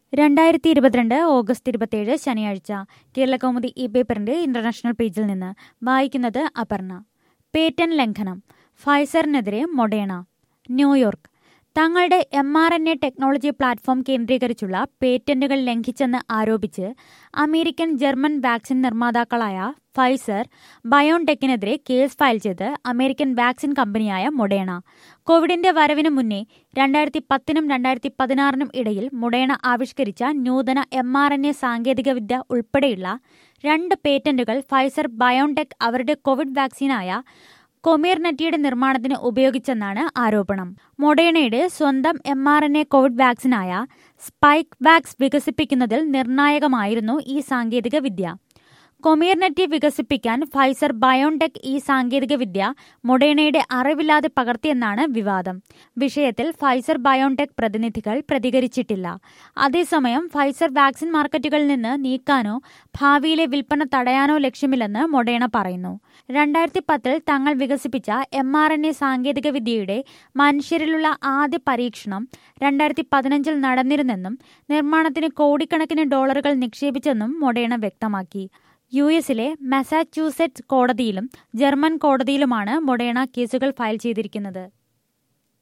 രണ്ടായിരത്തി ഇരുപത്തിരണ്ട് ഓഗസ്റ്റ് ഇരുപത്തിയേഴ് ശനിയാഴ്ച കേരളകൗമുദി ഇ പേപ്പറിന്റെ ഇന്റർനാഷണൽ പേജിൽ നിന്ന് വായിക്കുന്നത് അപർണ പേറ്റന്റ് ലംഘനം ഫൈസറിനെതിരെ മൊഡേണ ന്യൂയോർക്ക് തങ്ങളുടെ M R N A technology platform കേന്ദ്രീകരിച്ചുള്ള പേറ്റന്റുകൾ ലംഘിച്ചെന്ന് ആരോപിച്ച് അമേരിക്കൻ ജർമ്മൻ വാക്സിൻ നിർമ്മാതാക്കളായ ഫൈസർ ബയോൺടെക്കിനെതിരെ കേസ് ഫയൽ ചെയ്ത് അമേരിക്കൻ വാക്സിൻ കമ്പനിയായ മൊഡേണ കോവിഡിന്റെ വരവിന് മുന്നേ രണ്ടായിരത്തി പത്തിനും രണ്ടായിരത്തി പതിനാറിനും ഇടയിൽ മൊഡേണ ആവിഷ്കരിച്ച നൂതന എം ആർ എൻ എ സാങ്കേതികവിദ്യ ഉൾപ്പെടെയുള്ള രണ്ട് പേറ്റന്റുകൾ ഫൈസർ ബയോൺടെക് അവരുടെ കോവിഡ് വാക്സിനായ കൊമീർനറ്റിയുടെ നിർമ്മാണത്തിന് ഉപയോഗിച്ചെന്നാണ് ആരോപണം മൊഡേണയുടെ സ്വന്തം M R N A covid വാക്സിനായ സ്പൈക്ക് വാക്സ് വികസിപ്പിക്കുന്നതിൽ നിർണായകമായിരുന്നു ഈ സാങ്കേതിക വിദ്യ കൊമീർനെറ്റി വികസിപ്പിക്കാൻ ഫൈസർ ബയോൺടെക് ഈ സാങ്കേതികവിദ്യ മൊഡേണയുടെ അറിവില്ലാതെ പകർത്തിയെന്നാണ് വിവാദം വിഷയത്തിൽ ഫൈസർ ബയോൺടെക് പ്രതിനിധികൾ പ്രതികരിച്ചിട്ടില്ല അതേസമയം ഫൈസർ വാക്സിൻ മാർക്കറ്റുകളിൽ നിന്ന് നീക്കാനോ ഭാവിയിലെ വിൽപ്പന തടയാനോ ലക്ഷ്യമില്ലെന്ന് മൊഡേണ പറയുന്നു രണ്ടായിരത്തി പത്തിൽ തങ്ങൾ വികസിപ്പിച്ച എം ആർ എൻ എ സാങ്കേതികവിദ്യയുടെ മനുഷ്യരിലുള്ള ആദ്യ പരീക്ഷണം രണ്ടായിരത്തി പതിനഞ്ചിൽ നടന്നിരുന്നെന്നും നിർമ്മാണത്തിന് കോടിക്കണക്കിന് ഡോളറുകൾ നിക്ഷേപിച്ചെന്നും മൊഡേണ വ്യക്തമാക്കി യു എസിലെ മസാച്യൂസെറ്റ്സ് കോടതിയിലും ജർമ്മൻ കോടതിയിലുമാണ് മൊഡേണ കേസുകൾ ഫയൽ ചെയ്തിരിക്കുന്നത്